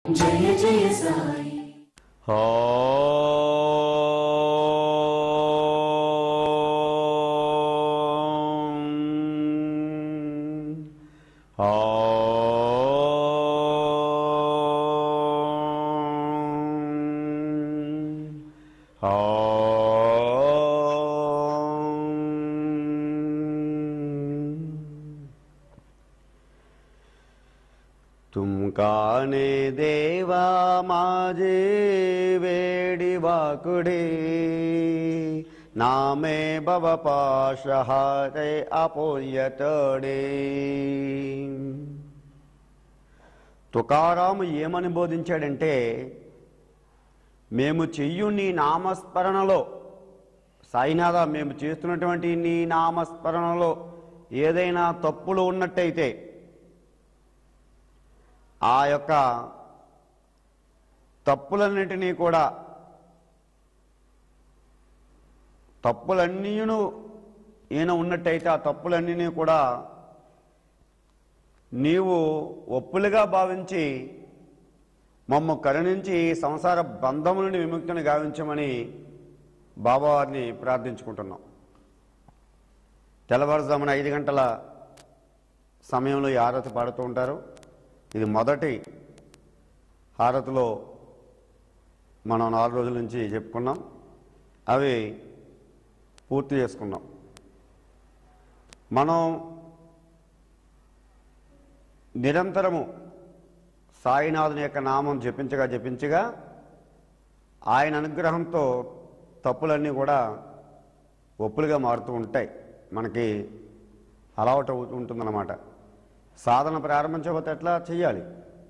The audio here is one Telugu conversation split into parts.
జయ జయ సాయి तुम काने देवा माझे वेडी वाकुडे नामे भव पाशहारे అపోయతడే తుకారాము ఏమని బోధించాడంటే మేము చెయ్యు నీ నామస్మరణలో సాయినాథ మేము చేస్తున్నటువంటి నీ నామస్మరణలో ఏదైనా తప్పులు ఉన్నట్టయితే ఆ యొక్క తప్పులన్నిటినీ కూడా తప్పులన్నీను ఈయన ఉన్నట్టయితే ఆ తప్పులన్నీ కూడా నీవు ఒప్పులుగా భావించి మమ్మ కరుణించి ఈ సంసార బంధము నుండి విముక్తిని గావించమని బాబావారిని ప్రార్థించుకుంటున్నాం తెల్లవారుజామున ఐదు గంటల సమయంలో ఈ ఆరతి పాడుతూ ఉంటారు ఇది మొదటి హారతిలో మనం నాలుగు రోజుల నుంచి చెప్పుకున్నాం అవి పూర్తి చేసుకున్నాం మనం నిరంతరము సాయినాథుని యొక్క నామం జపించగా జపించగా ఆయన అనుగ్రహంతో తప్పులన్నీ కూడా ఒప్పులుగా మారుతూ ఉంటాయి మనకి అలవాటు అవుతూ ఉంటుందన్నమాట సాధన ప్రారంభించబోతే ఎట్లా చెయ్యాలి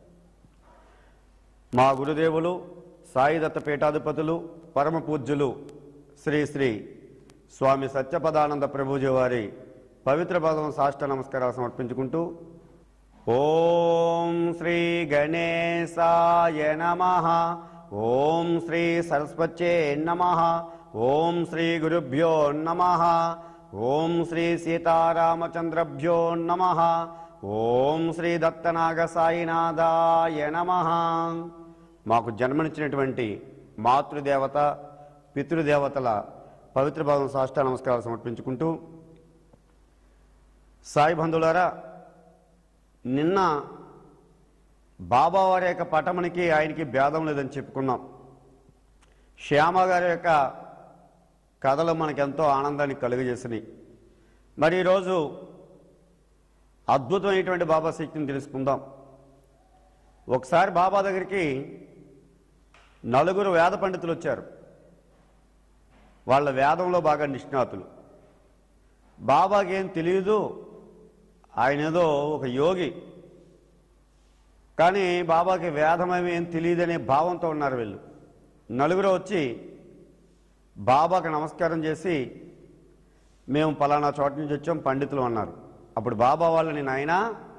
మా గురుదేవులు సాయిదత్త పీఠాధిపతులు పరమ పూజ్యులు శ్రీ శ్రీ స్వామి సత్యపదానంద ప్రభుజీ వారి పవిత్ర పదం సాష్ట నమస్కారాలు సమర్పించుకుంటూ ఓం శ్రీ గణేశాయ నమ ఓం శ్రీ సరస్వత్యే నమ ఓం శ్రీ గురుభ్యో నమ ఓం శ్రీ సీతారామచంద్రభ్యో నమ ఓం శ్రీ దత్తనాగ సాయినాథాయ నమ మాకు జన్మనిచ్చినటువంటి మాతృదేవత పితృదేవతల పవిత్ర భావం సాష్ట నమస్కారాలు సమర్పించుకుంటూ సాయి బంధువులారా నిన్న బాబావారి యొక్క పటమునికి ఆయనకి భేదం లేదని చెప్పుకున్నాం శ్యామ గారి యొక్క కథలు మనకెంతో ఆనందాన్ని కలుగజేసినాయి మరి ఈరోజు అద్భుతమైనటువంటి బాబా శక్తిని తెలుసుకుందాం ఒకసారి బాబా దగ్గరికి నలుగురు వేద పండితులు వచ్చారు వాళ్ళ వేదంలో బాగా నిష్ణాతులు బాబాకి ఏం తెలియదు ఆయన ఏదో ఒక యోగి కానీ బాబాకి వేదమేమి ఏం తెలియదనే భావంతో ఉన్నారు వీళ్ళు నలుగురు వచ్చి బాబాకి నమస్కారం చేసి మేము పలానా చోట నుంచి వచ్చాం పండితులు అన్నారు అప్పుడు బాబా వాళ్ళని నాయన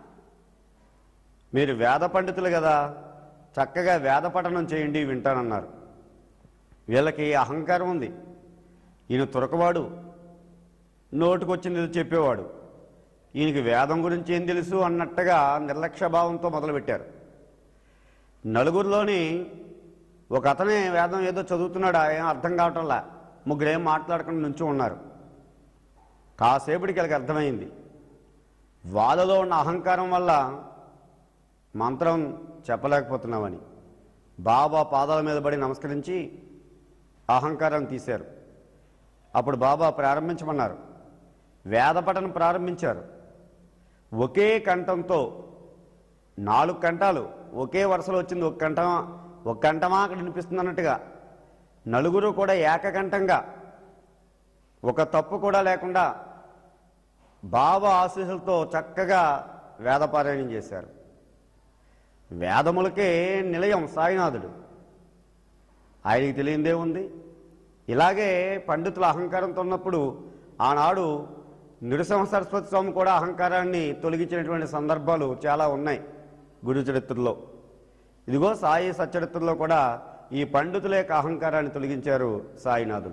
మీరు వేద పండితులు కదా చక్కగా వేద పఠనం చేయండి వింటానన్నారు వీళ్ళకి అహంకారం ఉంది ఈయన తురకవాడు నోటుకొచ్చింది ఏదో చెప్పేవాడు ఈయనకి వేదం గురించి ఏం తెలుసు అన్నట్టుగా నిర్లక్ష్య భావంతో మొదలుపెట్టారు నలుగురిలోని ఒక అతనే వేదం ఏదో చదువుతున్నాడు ఏం అర్థం కావటంలా ముగ్గురు ఏం మాట్లాడకుండా నుంచి ఉన్నారు కాసేపటికి వీళ్ళకి అర్థమైంది వాళ్ళలో ఉన్న అహంకారం వల్ల మంత్రం చెప్పలేకపోతున్నామని బాబా పాదాల మీద పడి నమస్కరించి అహంకారం తీశారు అప్పుడు బాబా ప్రారంభించమన్నారు వేద పఠనం ప్రారంభించారు ఒకే కంఠంతో నాలుగు కంఠాలు ఒకే వరుసలో వచ్చింది ఒక కంఠమా ఒక కంఠమా అక్కడ వినిపిస్తుంది అన్నట్టుగా నలుగురు కూడా ఏకకంఠంగా ఒక తప్పు కూడా లేకుండా బాబా ఆశీస్సులతో చక్కగా వేదపారాయణం చేశారు వేదములకే నిలయం సాయినాథుడు ఆయనకి తెలియందే ఉంది ఇలాగే పండితుల అహంకారంతో ఉన్నప్పుడు ఆనాడు నృసింహ సరస్వతి స్వామి కూడా అహంకారాన్ని తొలగించినటువంటి సందర్భాలు చాలా ఉన్నాయి గురు చరిత్రలో ఇదిగో సాయి సచరిత్రలో కూడా ఈ పండితుల యొక్క అహంకారాన్ని తొలగించారు సాయినాథుడు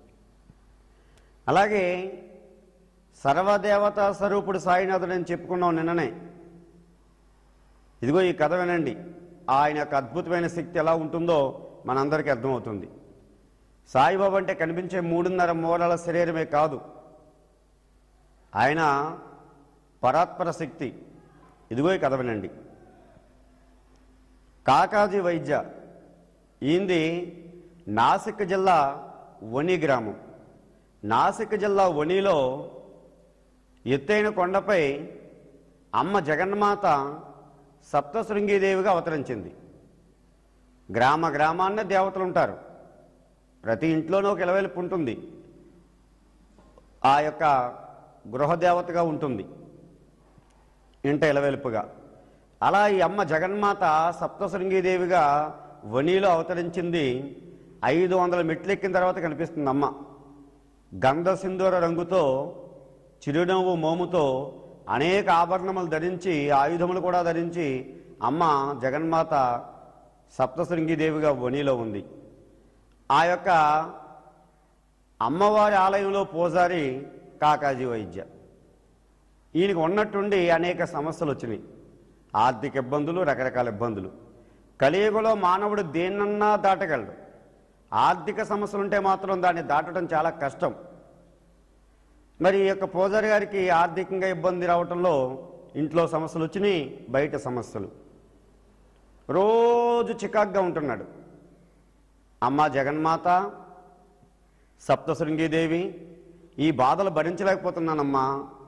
అలాగే సర్వదేవతా స్వరూపుడు సాయినాథుడు అని చెప్పుకున్నాం నిన్ననే ఇదిగో ఈ కథ వినండి ఆయన యొక్క అద్భుతమైన శక్తి ఎలా ఉంటుందో మనందరికీ అర్థమవుతుంది సాయిబాబా అంటే కనిపించే మూడున్నర మూలాల శరీరమే కాదు ఆయన పరాత్పర శక్తి ఇదిగో ఈ కథ వినండి కాకాజీ వైద్య ఈంది నాసిక్ జిల్లా వని గ్రామం నాసిక్ జిల్లా వనిలో ఎత్తైన కొండపై అమ్మ జగన్మాత సప్తశృంగీదేవిగా అవతరించింది గ్రామ గ్రామాన్న దేవతలు ఉంటారు ప్రతి ఇంట్లోనూ ఒక ఇలవెలుపు ఉంటుంది ఆ యొక్క గృహదేవతగా ఉంటుంది ఇంట ఇలవెలుపుగా అలా ఈ అమ్మ జగన్మాత సప్తశృంగీదేవిగా వనిలో అవతరించింది ఐదు వందల మెట్లు ఎక్కిన తర్వాత కనిపిస్తుంది అమ్మ గంధ సింధూర రంగుతో చిరునవ్వు మోముతో అనేక ఆభరణములు ధరించి ఆయుధములు కూడా ధరించి అమ్మ జగన్మాత సప్తశృంగిదేవిగా వనిలో ఉంది ఆ యొక్క అమ్మవారి ఆలయంలో పూజారి కాకాజీ వైద్య ఈయనకు ఉన్నట్టుండి అనేక సమస్యలు వచ్చినాయి ఆర్థిక ఇబ్బందులు రకరకాల ఇబ్బందులు కలియుగలో మానవుడు దేన్నన్నా దాటగలడు ఆర్థిక సమస్యలు ఉంటే మాత్రం దాన్ని దాటడం చాలా కష్టం మరి ఈ యొక్క పూజారి గారికి ఆర్థికంగా ఇబ్బంది రావటంలో ఇంట్లో సమస్యలు వచ్చినాయి బయట సమస్యలు రోజు చికాగ్గా ఉంటున్నాడు అమ్మ జగన్మాత సప్తశృంగీదేవి ఈ బాధలు భరించలేకపోతున్నానమ్మా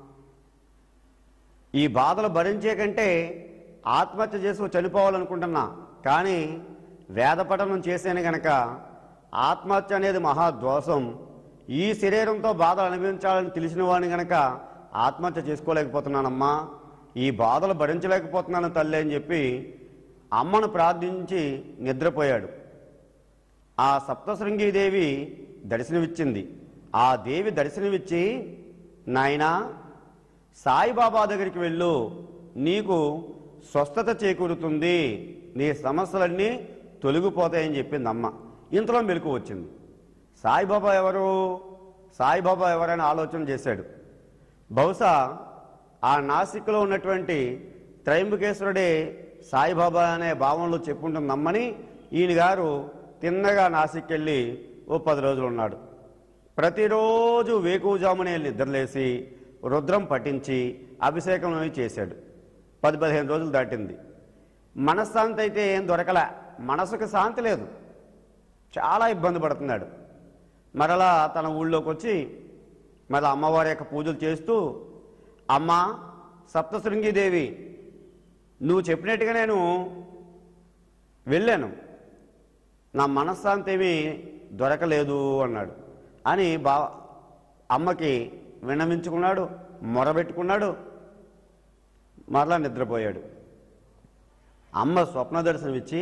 ఈ బాధలు భరించే కంటే ఆత్మహత్య చేసి చనిపోవాలనుకుంటున్నా కానీ వేద పఠనం చేశాను గనక ఆత్మహత్య అనేది మహాద్రోషం ఈ శరీరంతో బాధలు అనుభవించాలని తెలిసిన వాడిని గనక ఆత్మహత్య చేసుకోలేకపోతున్నానమ్మా ఈ బాధలు భరించలేకపోతున్నాను తల్లి అని చెప్పి అమ్మను ప్రార్థించి నిద్రపోయాడు ఆ సప్తశృంగీదేవి దర్శనమిచ్చింది ఆ దేవి దర్శనమిచ్చి నాయనా సాయిబాబా దగ్గరికి వెళ్ళు నీకు స్వస్థత చేకూరుతుంది నీ సమస్యలన్నీ తొలగిపోతాయని చెప్పింది అమ్మ ఇంతలో మెలకు వచ్చింది సాయిబాబా ఎవరు సాయిబాబా ఎవరని ఆలోచన చేశాడు బహుశా ఆ నాసిక్లో ఉన్నటువంటి త్రయంబకేశ్వరుడే సాయిబాబా అనే భావంలో చెప్పుంటుందమ్మని ఈయన గారు తిన్నగా నాసిక్ వెళ్ళి ఓ పది రోజులు ఉన్నాడు ప్రతిరోజు వేకువజామునే వెళ్ళి నిద్రలేసి రుద్రం పఠించి అభిషేకం అవి చేశాడు పది పదిహేను రోజులు దాటింది మనశ్శాంతి అయితే ఏం దొరకలే మనసుకు శాంతి లేదు చాలా ఇబ్బంది పడుతున్నాడు మరలా తన ఊళ్ళోకి వచ్చి మళ్ళీ అమ్మవారి యొక్క పూజలు చేస్తూ అమ్మ సప్తశృంగిదేవి నువ్వు చెప్పినట్టుగా నేను వెళ్ళాను నా మనశ్శాంతి ఏమీ దొరకలేదు అన్నాడు అని బా అమ్మకి విన్నవించుకున్నాడు మొరబెట్టుకున్నాడు మరలా నిద్రపోయాడు అమ్మ స్వప్న దర్శనమిచ్చి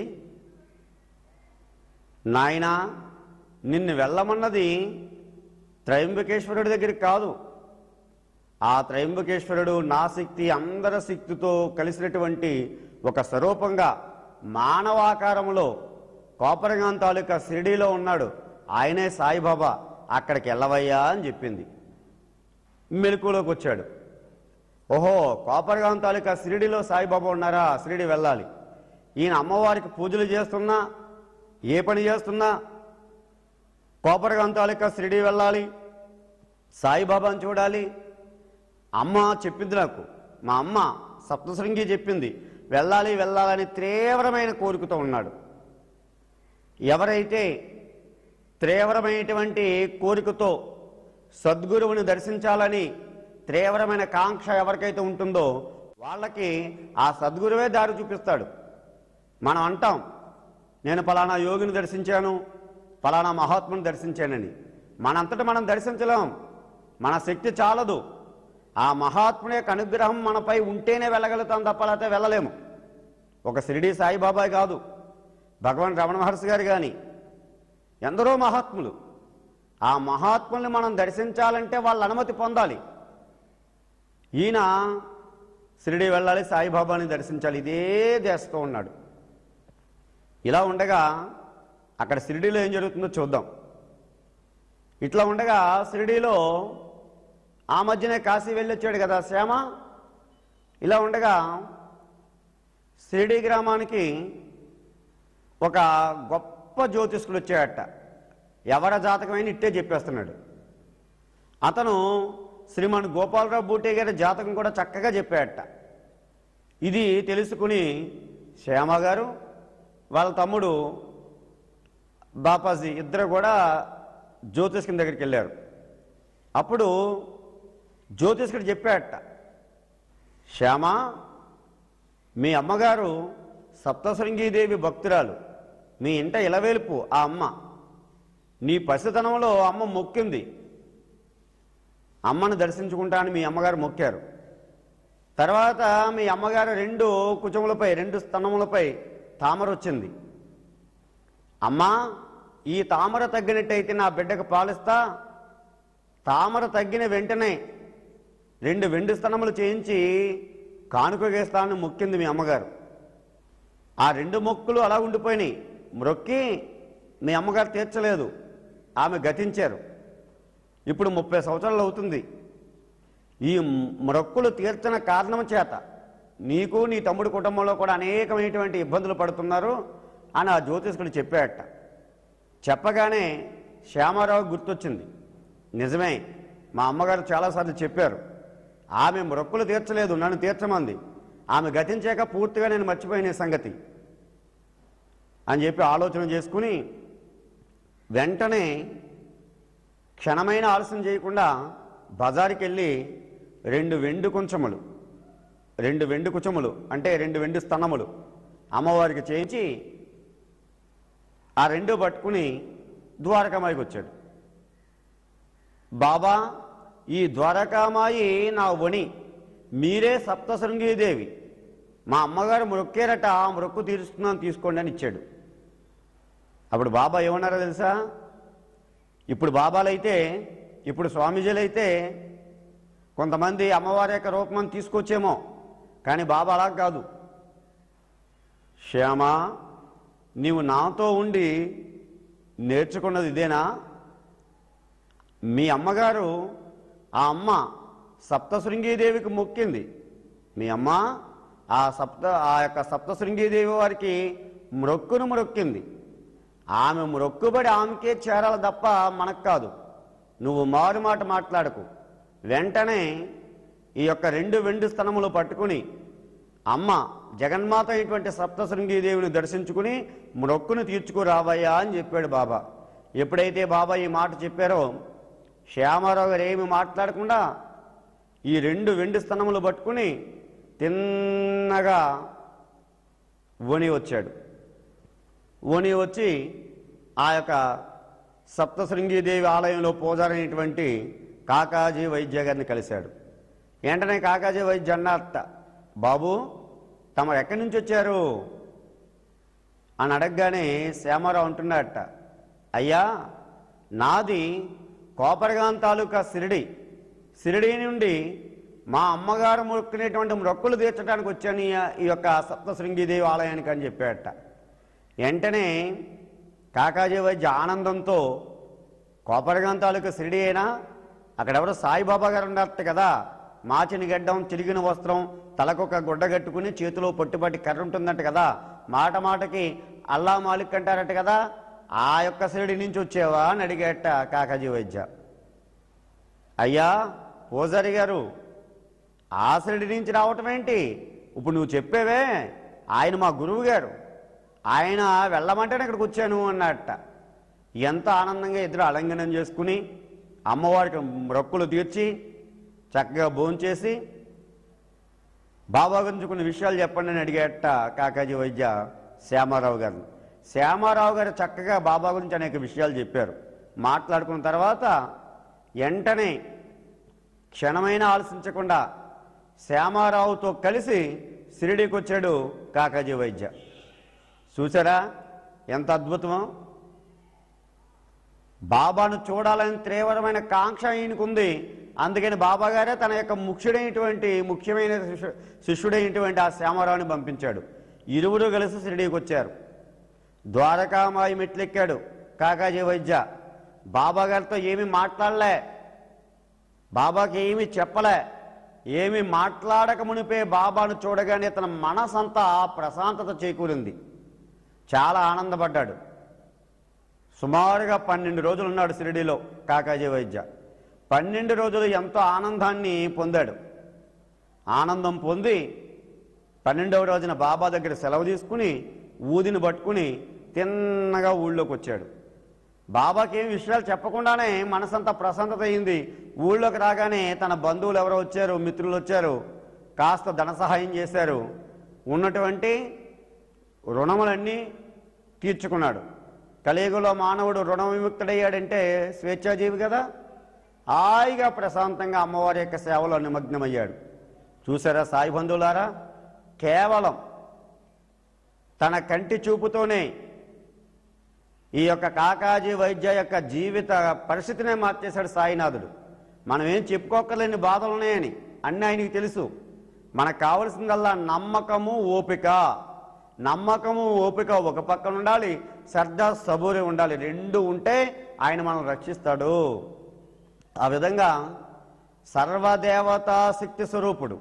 నాయనా నిన్ను వెళ్ళమన్నది త్రయంబకేశ్వరుడి దగ్గరికి కాదు ఆ త్రయంబకేశ్వరుడు నా శక్తి అందరి శక్తితో కలిసినటువంటి ఒక స్వరూపంగా మానవాకారంలో కోపరగాం తాలూకా షిరిడీలో ఉన్నాడు ఆయనే సాయిబాబా అక్కడికి వెళ్ళవయ్యా అని చెప్పింది మెలకులోకి వచ్చాడు ఓహో కోపరగాం తాలూకా షిరిడిలో సాయిబాబా ఉన్నారా షిరిడి వెళ్ళాలి ఈయన అమ్మవారికి పూజలు చేస్తున్నా ఏ పని చేస్తున్నా కోపరగాం తాలూకా షిరిడి వెళ్ళాలి సాయిబాబాని చూడాలి అమ్మ చెప్పింది నాకు మా అమ్మ సప్తశృంగి చెప్పింది వెళ్ళాలి వెళ్ళాలని తీవ్రమైన కోరికతో ఉన్నాడు ఎవరైతే తీవ్రమైనటువంటి కోరికతో సద్గురువుని దర్శించాలని తీవ్రమైన కాంక్ష ఎవరికైతే ఉంటుందో వాళ్ళకి ఆ సద్గురువే దారి చూపిస్తాడు మనం అంటాం నేను పలానా యోగిని దర్శించాను పలానా మహాత్ముని దర్శించానని మనంతట మనం దర్శించలేం మన శక్తి చాలదు ఆ మహాత్ముని యొక్క అనుగ్రహం మనపై ఉంటేనే వెళ్ళగలుగుతాం తప్ప లేకపోతే వెళ్ళలేము ఒక షిరిడి సాయిబాబాయ్ కాదు భగవాన్ రమణ మహర్షి గారు కానీ ఎందరో మహాత్ములు ఆ మహాత్ముల్ని మనం దర్శించాలంటే వాళ్ళ అనుమతి పొందాలి ఈయన షిరిడి వెళ్ళాలి సాయిబాబాని దర్శించాలి ఇదే చేస్తూ ఉన్నాడు ఇలా ఉండగా అక్కడ షిరిడీలో ఏం జరుగుతుందో చూద్దాం ఇట్లా ఉండగా షిరిడీలో ఆ మధ్యనే కాశీ వెళ్ళొచ్చాడు కదా శ్యామ ఇలా ఉండగా షిరిడి గ్రామానికి ఒక గొప్ప జ్యోతిష్కుడు వచ్చాడట ఎవర జాతకమైన ఇట్టే చెప్పేస్తున్నాడు అతను శ్రీమాన్ గోపాలరావు బూటే గారి జాతకం కూడా చక్కగా చెప్పాడట ఇది తెలుసుకుని శ్యామ గారు వాళ్ళ తమ్ముడు బాపాజీ ఇద్దరు కూడా జ్యోతిష్కుని దగ్గరికి వెళ్ళారు అప్పుడు జ్యోతిష్కుడు చెప్పాడట శ్యామ మీ అమ్మగారు సప్తశృంగీదేవి భక్తురాలు మీ ఇంట ఇలవేలుపు ఆ అమ్మ నీ పసితనంలో అమ్మ మొక్కింది అమ్మను దర్శించుకుంటానని మీ అమ్మగారు మొక్కారు తర్వాత మీ అమ్మగారు రెండు కుచములపై రెండు స్తనములపై తామర వచ్చింది అమ్మా ఈ తామర తగ్గినట్టయితే నా బిడ్డకు పాలిస్తా తామర తగ్గిన వెంటనే రెండు వెండి స్తనములు చేయించి కానుకగేస్తానని మొక్కింది మీ అమ్మగారు ఆ రెండు మొక్కులు అలా ఉండిపోయినాయి మ్రొక్కి మీ అమ్మగారు తీర్చలేదు ఆమె గతించారు ఇప్పుడు ముప్పై సంవత్సరాలు అవుతుంది ఈ మ్రొక్కులు తీర్చిన కారణం చేత నీకు నీ తమ్ముడి కుటుంబంలో కూడా అనేకమైనటువంటి ఇబ్బందులు పడుతున్నారు అని ఆ జ్యోతిష్కుడు చెప్పాడట చెప్పగానే శ్యామారావు గుర్తొచ్చింది నిజమే మా అమ్మగారు చాలాసార్లు చెప్పారు ఆమె మొక్కులు తీర్చలేదు నన్ను తీర్చమంది ఆమె గతించాక పూర్తిగా నేను మర్చిపోయిన ఈ సంగతి అని చెప్పి ఆలోచన చేసుకుని వెంటనే క్షణమైన ఆలస్యం చేయకుండా బజారుకి వెళ్ళి రెండు వెండి కుంచములు రెండు వెండి కుచములు అంటే రెండు వెండి స్తనములు అమ్మవారికి చేయించి ఆ రెండు పట్టుకుని ద్వారకామాయికి వచ్చాడు బాబా ఈ ద్వారకామాయి నా వణి మీరే సప్తశృంగీదేవి మా అమ్మగారు మొక్కేరట ఆ మొక్కు తీరుస్తున్నాను తీసుకోండి అని ఇచ్చాడు అప్పుడు బాబా ఏమన్నారో తెలుసా ఇప్పుడు బాబాలైతే ఇప్పుడు స్వామీజీలైతే కొంతమంది అమ్మవారి యొక్క రూపం తీసుకొచ్చేమో కానీ బాబా అలా కాదు శ్యామ నీవు నాతో ఉండి నేర్చుకున్నది ఇదేనా మీ అమ్మగారు ఆ అమ్మ సప్తశృంగీదేవికి మొక్కింది మీ అమ్మ ఆ సప్త ఆ యొక్క సప్తశృంగీదేవి వారికి మ్రొక్కును మ్రొక్కింది ఆమె మ్రొక్కుబడి ఆమెకే చేరాలి తప్ప మనకు కాదు నువ్వు మారు మాట మాట్లాడకు వెంటనే ఈ యొక్క రెండు వెండి స్థనములు పట్టుకుని అమ్మ జగన్మాత అయినటువంటి సప్తశృంగీదేవిని దర్శించుకుని మ్రొక్కును తీర్చుకురావయ్యా అని చెప్పాడు బాబా ఎప్పుడైతే బాబా ఈ మాట చెప్పారో శ్యామారావు గారు ఏమి మాట్లాడకుండా ఈ రెండు వెండి స్తనములు పట్టుకుని తిన్నగా వణి వచ్చాడు వణి వచ్చి ఆ యొక్క సప్తశృంగీదేవి ఆలయంలో పూజారైనటువంటి కాకాజీ వైద్య గారిని కలిశాడు వెంటనే కాకాజీ వైద్య అన్నట్ట బాబు తమరు ఎక్కడి నుంచి వచ్చారు అని అడగగానే శ్యామారావు అంటున్నట్ట అయ్యా నాది కోపరగాం తాలూకా సిరిడి సిరిడి నుండి మా అమ్మగారు మొక్కునేటువంటి మొక్కులు తీర్చడానికి వచ్చాను ఈ- ఈ యొక్క సప్తశృంగిదేవి ఆలయానికి అని చెప్పాడట వెంటనే కాకాజీ వైద్య ఆనందంతో కోపరగాం తాలూకా సిరిడి అయినా అక్కడెవరో సాయిబాబా గారు ఉన్నట్టు కదా మాచిన గడ్డం చిరిగిన వస్త్రం తలకొక గుడ్డ కట్టుకుని చేతిలో పొట్టిపట్టి కర్ర ఉంటుందంట కదా మాట మాటకి అల్లా మాలిక్ అంటారట కదా ఆ యొక్క శిరుడి నుంచి వచ్చేవా అని అడిగేట కాకాజీ వైద్య అయ్యా పూజారి గారు ఆ శిరుడి నుంచి రావటం ఏంటి ఇప్పుడు నువ్వు చెప్పేవే ఆయన మా గురువు గారు ఆయన వెళ్ళమంటేనే ఇక్కడికి వచ్చాను అన్నట్ట ఎంత ఆనందంగా ఇద్దరు అలంగనం చేసుకుని అమ్మవారికి మొక్కులు తీర్చి చక్కగా భోంచేసి బాబా గురించి కొన్ని విషయాలు చెప్పండి అని అడిగేట కాకాజీ వైద్య శ్యామారావు గారిని శ్యామారావు గారు చక్కగా బాబా గురించి అనేక విషయాలు చెప్పారు మాట్లాడుకున్న తర్వాత వెంటనే క్షణమైనా ఆలోచించకుండా శ్యామారావుతో కలిసి షిరిడీకి వచ్చాడు కాకాజీ వైద్య చూసారా ఎంత అద్భుతమో బాబాను చూడాలని తీవ్రమైన కాంక్ష ఈయనకుంది అందుకని బాబా గారే తన యొక్క ముఖ్యుడైనటువంటి ముఖ్యమైన శిష్యు- శిష్యుడైనటువంటి ఆ శ్యామరావుని పంపించాడు ఇరువురు కలిసి షిరిడీకి వచ్చారు ద్వారకామాయి మెట్లెక్కాడు కాకాజీ వైద్య బాబా గారితో ఏమీ మాట్లాడలే బాబాకి ఏమీ చెప్పలే ఏమీ మాట్లాడక మునిపే బాబాను చూడగానే తన మనసంతా ప్రశాంతత చేకూరింది చాలా ఆనందపడ్డాడు సుమారుగా పన్నెండు రోజులు ఉన్నాడు షిరిడీలో కాకాజీ వైద్య పన్నెండు రోజులు ఎంతో ఆనందాన్ని పొందాడు ఆనందం పొంది పన్నెండవ రోజున బాబా దగ్గర సెలవు తీసుకుని ఊదిని పట్టుకుని తిన్నగా ఊళ్ళోకి వచ్చాడు బాబాకి ఏం విషయాలు చెప్పకుండానే మనసంతా ప్రశాంతత అయింది ఊళ్ళోకి రాగానే తన బంధువులు ఎవరో వచ్చారు మిత్రులు వచ్చారు కాస్త ధన సహాయం చేశారు ఉన్నటువంటి రుణములన్నీ తీర్చుకున్నాడు కలియుగంలో మానవుడు రుణ విముక్తుడయ్యాడంటే స్వేచ్ఛాజీవి కదా హాయిగా ప్రశాంతంగా అమ్మవారి యొక్క సేవలో నిమగ్నమయ్యాడు చూసారా సాయి బంధువులారా కేవలం తన కంటి చూపుతోనే ఈ యొక్క కాకాజీ వైద్య యొక్క జీవిత పరిస్థితినే మార్చేశాడు సాయినాథుడు మనం ఏం చెప్పుకోకలేని బాధలు ఉన్నాయని అన్నీ ఆయనకి తెలుసు మనకు కావలసిందల్లా నమ్మకము ఓపిక నమ్మకము ఓపిక ఒక పక్కన ఉండాలి శ్రద్ధ సబూరి ఉండాలి రెండు ఉంటే ఆయన మనం రక్షిస్తాడు ఆ విధంగా సర్వదేవతా శక్తి స్వరూపుడు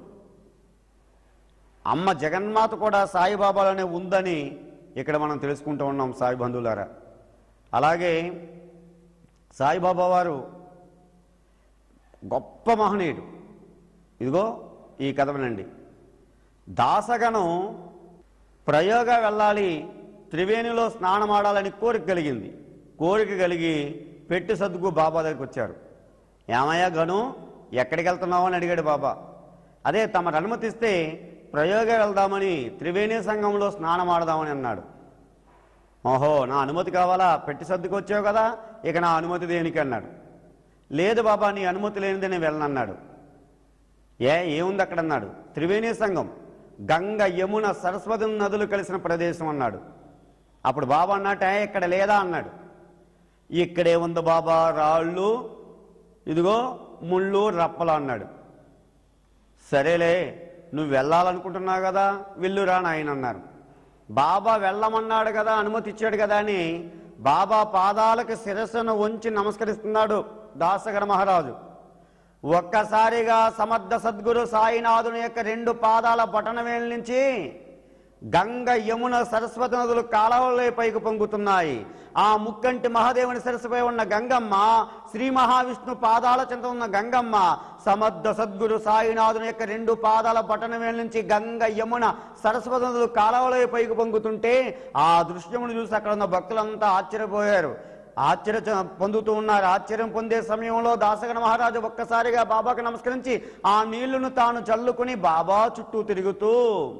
అమ్మ జగన్మాత కూడా సాయిబాబాలోనే ఉందని ఇక్కడ మనం తెలుసుకుంటూ ఉన్నాం సాయి బంధువులారా అలాగే సాయిబాబా వారు గొప్ప మహనీయుడు ఇదిగో ఈ కథ వినండి దాసగణం ప్రయోగ వెళ్ళాలి త్రివేణిలో స్నానమాడాలని కోరిక కలిగింది కోరిక కలిగి పెట్టి సర్దుకు బాబా దగ్గరికి వచ్చారు ఏమయ్యా గను ఎక్కడికి వెళ్తున్నావు అని అడిగాడు బాబా అదే తమరు అనుమతిస్తే ప్రయోగ వెళ్దామని త్రివేణి సంఘంలో స్నానం ఆడదామని అన్నాడు ఓహో నా అనుమతి కావాలా పెట్టి సర్దుకు వచ్చావు కదా ఇక నా అనుమతి దేనికి అన్నాడు లేదు బాబా నీ అనుమతి లేనిదే నేను వెళ్ళనన్నాడు ఏ ఏముంది అక్కడ అన్నాడు త్రివేణి సంఘం గంగ యమున సరస్వతి నదులు కలిసిన ప్రదేశం అన్నాడు అప్పుడు బాబా అన్నట్టే ఇక్కడ లేదా అన్నాడు ఇక్కడే ఉంది బాబా రాళ్ళు ఇదిగో ముళ్ళు రప్పలు అన్నాడు సరేలే నువ్వు వెళ్ళాలనుకుంటున్నావు కదా వెళ్ళురా నాయన అన్నారు బాబా వెళ్ళమన్నాడు కదా అనుమతి ఇచ్చాడు కదా అని బాబా పాదాలకు శిరస్సును ఉంచి నమస్కరిస్తున్నాడు దాసగర మహారాజు ఒక్కసారిగా సమర్థ సద్గురు సాయినాథుని యొక్క రెండు పాదాల బటనవేలు నుంచి గంగ యమున సరస్వతి నదులు కాలవలే పైకి పొంగుతున్నాయి ఆ ముక్కంటి మహాదేవుని సరస్సుపై ఉన్న గంగమ్మ శ్రీ మహావిష్ణు పాదాల చెంత ఉన్న గంగమ్మ సమర్థ సద్గురు సాయినాథుని యొక్క రెండు పాదాల బటనవేల నుంచి గంగ యమున సరస్వతి నదులు కాలవలే పైకి పొంగుతుంటే ఆ దృశ్యమును చూసి అక్కడ ఉన్న భక్తులంతా ఆశ్చర్యపోయారు ఆశ్చర్య చ- పొందుతూ ఉన్నారు ఆశ్చర్యం పొందే సమయంలో దాసగణ మహారాజు ఒక్కసారిగా బాబాకు నమస్కరించి ఆ నీళ్లను తాను చల్లుకుని బాబా చుట్టూ తిరుగుతూ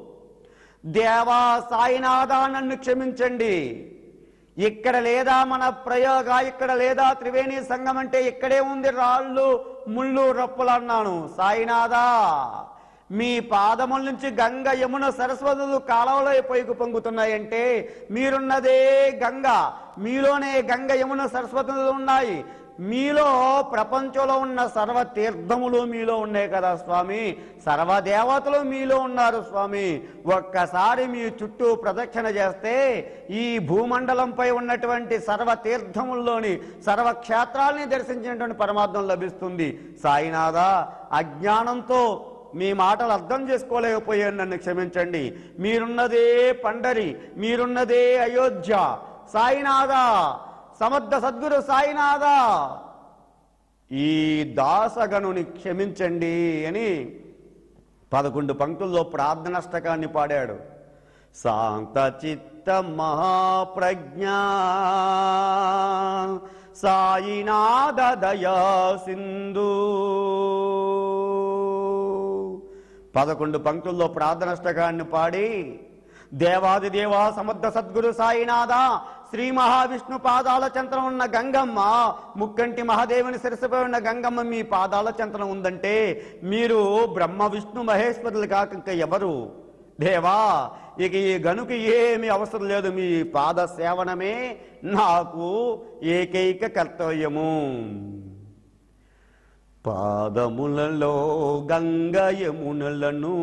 దేవా సాయినాథా నన్ను క్షమించండి ఇక్కడ లేదా మన ప్రయోగ ఇక్కడ లేదా త్రివేణి సంఘం అంటే ఇక్కడే ఉంది రాళ్ళు ముళ్ళు రప్పులు అన్నాను సాయినాథా మీ పాదముల నుంచి గంగ యమున సరస్వతులు కాలువలో పొయ్యికి పొంగుతున్నాయంటే మీరున్నదే గంగ మీలోనే గంగ యమున సరస్వతులు ఉన్నాయి మీలో ప్రపంచంలో ఉన్న సర్వ తీర్థములు మీలో ఉన్నాయి కదా స్వామి సర్వదేవతలు మీలో ఉన్నారు స్వామి ఒక్కసారి మీ చుట్టూ ప్రదక్షిణ చేస్తే ఈ భూమండలంపై ఉన్నటువంటి సర్వ తీర్థముల్లోని సర్వ క్షేత్రాల్ని దర్శించినటువంటి పరమార్థం లభిస్తుంది సాయినాథ అజ్ఞానంతో మీ మాటలు అర్థం చేసుకోలేకపోయాను నన్ను క్షమించండి మీరున్నదే పండరి మీరున్నదే అయోధ్య సాయినాథ సమర్థ సద్గురు సాయినాథ ఈ దాసగనుని క్షమించండి అని పదకొండు పంక్తుల్లో ప్రార్థనాష్టకాన్ని పాడాడు శాంత చిత్త మహాప్రజ్ఞ సాయినాథ దయా సింధు పదకొండు పంక్తుల్లో ప్రార్థనాష్టకాన్ని పాడి దేవాది దేవా సమర్థ సద్గురు సాయినాథ శ్రీ మహావిష్ణు పాదాల చంత్రం ఉన్న గంగమ్మ ముక్కంటి మహాదేవుని శిరసపై ఉన్న గంగమ్మ మీ పాదాల చంత్రం ఉందంటే మీరు బ్రహ్మ విష్ణు మహేశ్వరులు కాక ఇంకా ఎవరు దేవా ఇక ఈ గనుక ఏమి అవసరం లేదు మీ పాద సేవనమే నాకు ఏకైక కర్తవ్యము పాదములలో గంగ యమునలను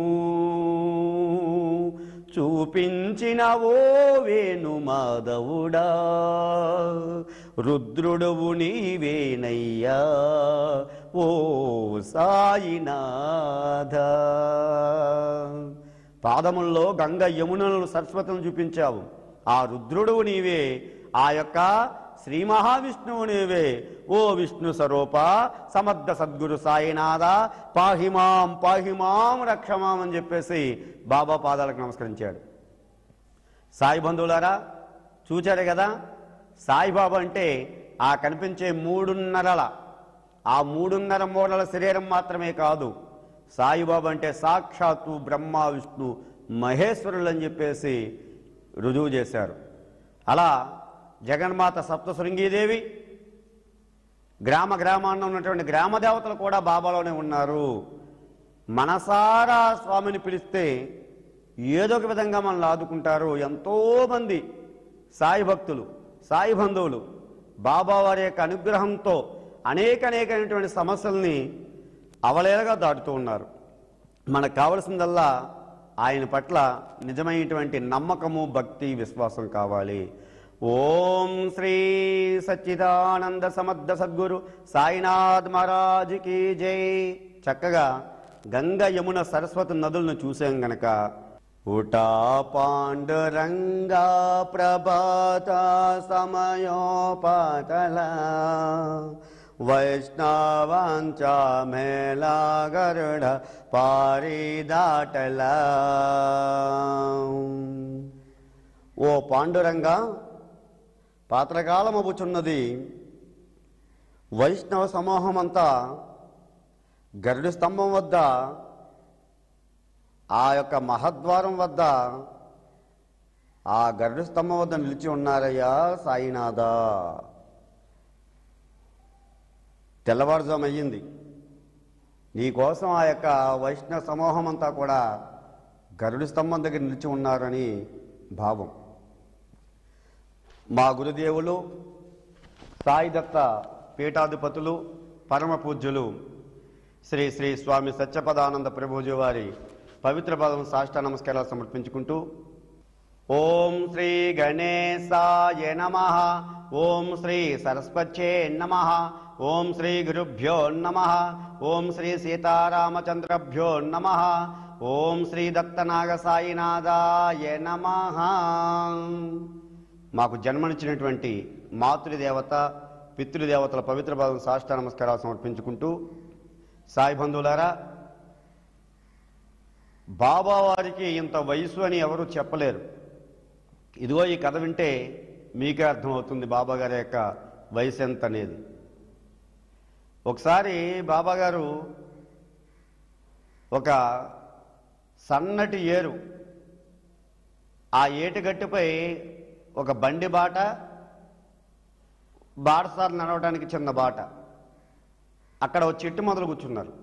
చూపించిన ఓ వేణు మాధవుడా రుద్రుడవు నీవేనయ్యా ఓ సాయినాథ పాదముల్లో గంగ యమునలను సరస్వతిని చూపించావు ఆ రుద్రుడు నీవే ఆ యొక్క శ్రీ మహావిష్ణువు నీవే ఓ విష్ణు స్వరూప సమర్థ సద్గురు సాయినాథ పాహిమాం పాహిమాం రక్షమాం అని చెప్పేసి బాబా పాదాలకు నమస్కరించాడు సాయి బంధువులారా చూచారు కదా సాయిబాబా అంటే ఆ కనిపించే మూడున్నరల ఆ మూడున్నర మూడల శరీరం మాత్రమే కాదు సాయిబాబా అంటే సాక్షాత్తు బ్రహ్మ విష్ణు మహేశ్వరులు అని చెప్పేసి రుజువు చేశారు అలా జగన్మాత సప్త శృంగీదేవి గ్రామ గ్రామాన్న ఉన్నటువంటి గ్రామ దేవతలు కూడా బాబాలోనే ఉన్నారు మనసారా స్వామిని పిలిస్తే ఏదో ఒక విధంగా మనల్ని ఆదుకుంటారు ఎంతోమంది సాయి భక్తులు సాయి బంధువులు బాబా వారి యొక్క అనుగ్రహంతో అనేక అనేకమైనటువంటి సమస్యల్ని అవలేలగా దాటుతూ ఉన్నారు మనకు కావలసిందల్లా ఆయన పట్ల నిజమైనటువంటి నమ్మకము భక్తి విశ్వాసం కావాలి ఓం శ్రీ సచ్చిదానంద సమర్థ సద్గురు సాయినాథ్ మహారాజుకి జై చక్కగా గంగ యమున సరస్వతి నదులను చూసాం గనక ఉటా పాండురంగా ప్రభాత సమయోపాతల వైష్ణవాంచ మేళా గరుడ పారిదాటల ఓ పాండురంగా పాత్రకాలమబుచున్నది వైష్ణవ సమూహమంతా గరుడి స్తంభం వద్ద ఆ యొక్క మహద్వారం వద్ద ఆ గరుడు స్తంభం వద్ద నిలిచి ఉన్నారయ్యా సాయినాథ తెల్లవారుజాము అయ్యింది నీకోసం ఆ యొక్క వైష్ణవ సమూహం అంతా కూడా గరుడి స్తంభం దగ్గర నిలిచి ఉన్నారని భావం మా గురుదేవులు సాయిదత్త పీఠాధిపతులు పరమ పూజ్యులు శ్రీ శ్రీ స్వామి సత్యపదానంద ప్రభుజీ వారి పవిత్ర పదం సాష్ట నమస్కారాలు సమర్పించుకుంటూ ఓం శ్రీ గణేశాయ నమ ఓం శ్రీ సరస్వత్యే నమ ఓం శ్రీ గురుభ్యో నమ ఓం శ్రీ సీతారామచంద్రభ్యో నమ ఓం శ్రీ దత్తనాగ సాయినాథాయ నమ మాకు జన్మనిచ్చినటువంటి మాతృదేవత పితృదేవతల పవిత్ర పదం సాష్ట నమస్కారాలు సమర్పించుకుంటూ సాయి బంధువులారా బాబా వారికి ఇంత వయసు అని ఎవరు చెప్పలేరు ఇదిగో ఈ కథ వింటే మీకే అర్థమవుతుంది బాబా గారి యొక్క వయసు ఎంత అనేది ఒకసారి బాబా గారు ఒక సన్నటి ఏరు ఆ ఏటుగట్టుపై ఒక బండి బాట బాటసార్లు నడవడానికి చిన్న బాట అక్కడ ఒక చెట్టు మొదలు కూర్చున్నారు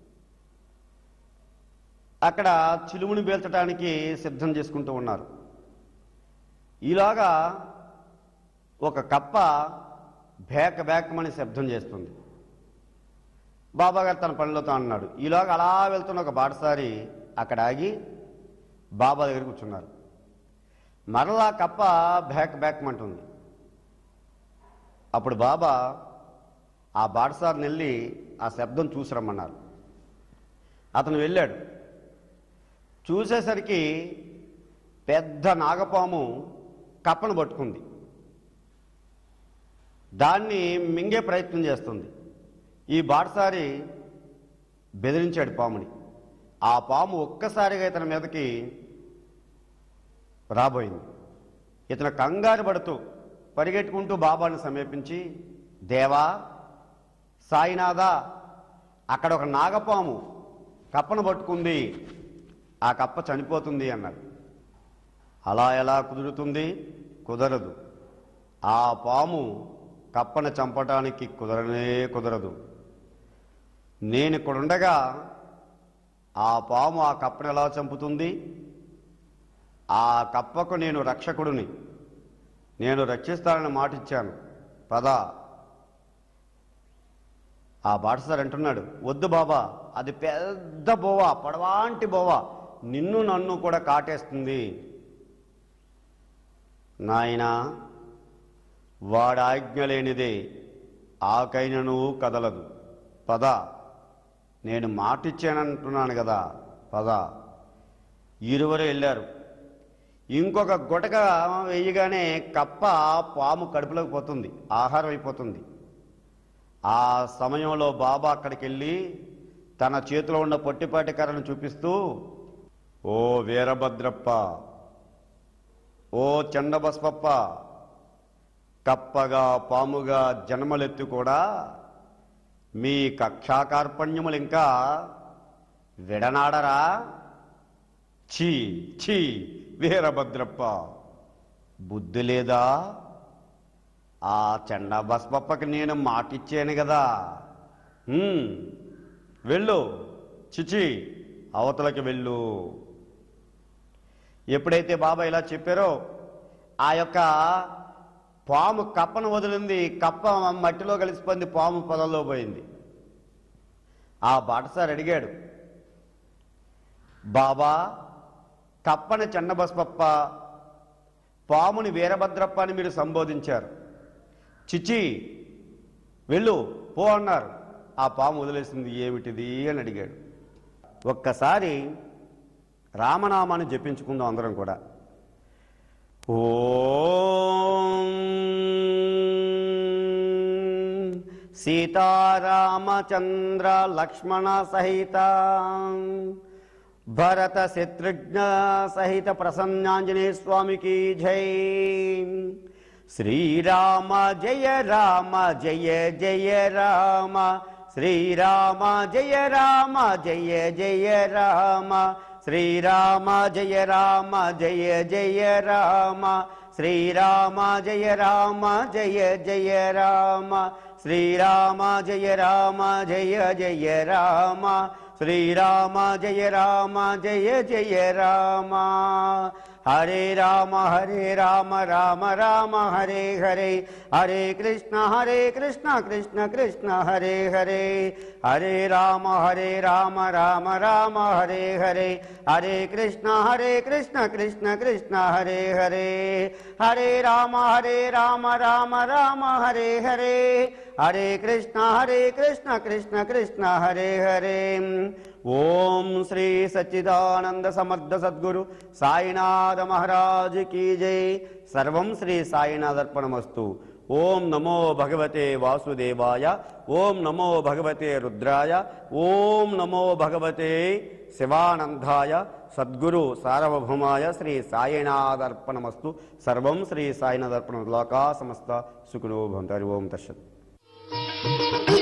అక్కడ చిలుముని పేల్చడానికి సిద్ధం చేసుకుంటూ ఉన్నారు ఈలోగా ఒక కప్ప బేక బేకమని శబ్దం చేస్తుంది బాబాగారు తన పనిలో తాను అన్నాడు ఈలోగా అలా వెళ్తున్న ఒక బాటసారి అక్కడ ఆగి బాబా దగ్గర కూర్చున్నారు మరలా కప్ప బేక్ బేకమంటుంది అప్పుడు బాబా ఆ బాటసారిని వెళ్ళి ఆ శబ్దం చూసి రమ్మన్నారు అతను వెళ్ళాడు చూసేసరికి పెద్ద నాగపాము కప్పను పట్టుకుంది దాన్ని మింగే ప్రయత్నం చేస్తుంది ఈ బాటసారి బెదిరించాడు పాముని ఆ పాము ఒక్కసారిగా ఇతని మీదకి రాబోయింది ఇతను కంగారు పడుతూ పరిగెట్టుకుంటూ బాబాని సమీపించి దేవా సాయినాథా అక్కడ ఒక నాగపాము కప్పను పట్టుకుంది ఆ కప్ప చనిపోతుంది అన్నాడు అలా ఎలా కుదురుతుంది కుదరదు ఆ పాము కప్పను చంపటానికి కుదరనే కుదరదు నేను ఇక్కడ ఉండగా ఆ పాము ఆ కప్పను ఎలా చంపుతుంది ఆ కప్పకు నేను రక్షకుడిని నేను రక్షిస్తానని మాటిచ్చాను పద ఆ బాటసారి అంటున్నాడు వద్దు బాబా అది పెద్ద బోవా పడవాంటి బోవా నిన్ను నన్ను కూడా కాటేస్తుంది నాయనా వాడి ఆజ్ఞ లేనిదే ఆకైనను కదలదు పద నేను మాటిచ్చానంటున్నాను కదా పద ఇరువురు వెళ్ళారు ఇంకొక గుటక వేయగానే కప్ప పాము కడుపులోకి పోతుంది ఆహారం అయిపోతుంది ఆ సమయంలో బాబా అక్కడికి వెళ్ళి తన చేతిలో ఉన్న పొట్టిపాటి కర్రను చూపిస్తూ ఓ వీరభద్రప్ప ఓ చండబస్పప్ప కప్పగా పాముగా జన్మలెత్తి కూడా మీ కక్షాకార్పణ్యములు ఇంకా విడనాడరా ఛీ ఛీ వీరభద్రప్ప బుద్ధి లేదా ఆ చెండా బస్పప్పకి నేను మాటిచ్చాను కదా ఉమ్, వెళ్ళు చిచి అవతలకి వెళ్ళు ఎప్పుడైతే బాబా ఇలా చెప్పారో ఆ యొక్క పాము కప్పను వదిలింది కప్ప మట్టిలో కలిసిపోయింది పాము పొలంలో పోయింది ఆ బాటసారి అడిగాడు బాబా కప్పని చెన్నబస్పప్ప పాముని వీరభద్రప్ప అని మీరు సంబోధించారు చిచి వెళ్ళు పో అన్నారు ఆ పాము వదిలేసింది ఏమిటిది అని అడిగాడు ఒక్కసారి రామనామాన్ని జపించుకుందాం అందరం కూడా ఓం సీతారామచంద్ర లక్ష్మణ సహిత భరత శత్రుఘ్న సహిత ప్రసన్నాంజనేయ స్వామికి జై శ్రీరామ జయ రామ జయ జయ రామ శ్రీరామ జయ రామ జయ జయ రామ శ్రీరామ జయ రామ జయ జయ రామ శ్రీరామ జయ రామ జయ జయ రామ శ్రీరామ జయ రామ జయ జయ రామ శ్రీరామ జయ రామ జయ జయ రామ హరే రామ హరే రామ రామ రామ హరే హరే హరే కృష్ణ హరే కృష్ణ కృష్ణ కృష్ణ హరే హరే హరే రామ హరే రామ రామ రామ హరే హరే హరే కృష్ణ హరే కృష్ణ కృష్ణ కృష్ణ హరే హరే హరే రామ హరే రామ రామ రామ హరే హరే హరే కృష్ణ హరే కృష్ణ కృష్ణ కృష్ణ హరే హరే ఓం శ్రీ సచ్చిదానంద సమర్థ సద్గురు సాయినాథ మహారాజ్ కీ జై సర్వం శ్రీ సాయినాథర్పణమస్తు ఓం నమో భగవతే వాసుదేవాయ ఓం నమో భగవతే రుద్రాయ ఓం నమో భగవతే శివానందాయ సద్గురు సార్వభౌమాయ శ్రీ సాయినాథర్పణమస్తు సర్వం శ్రీ సాయినాథర్పణ లోకా సమస్త సుఖినో భవంతు హరి ఓం తస్సత్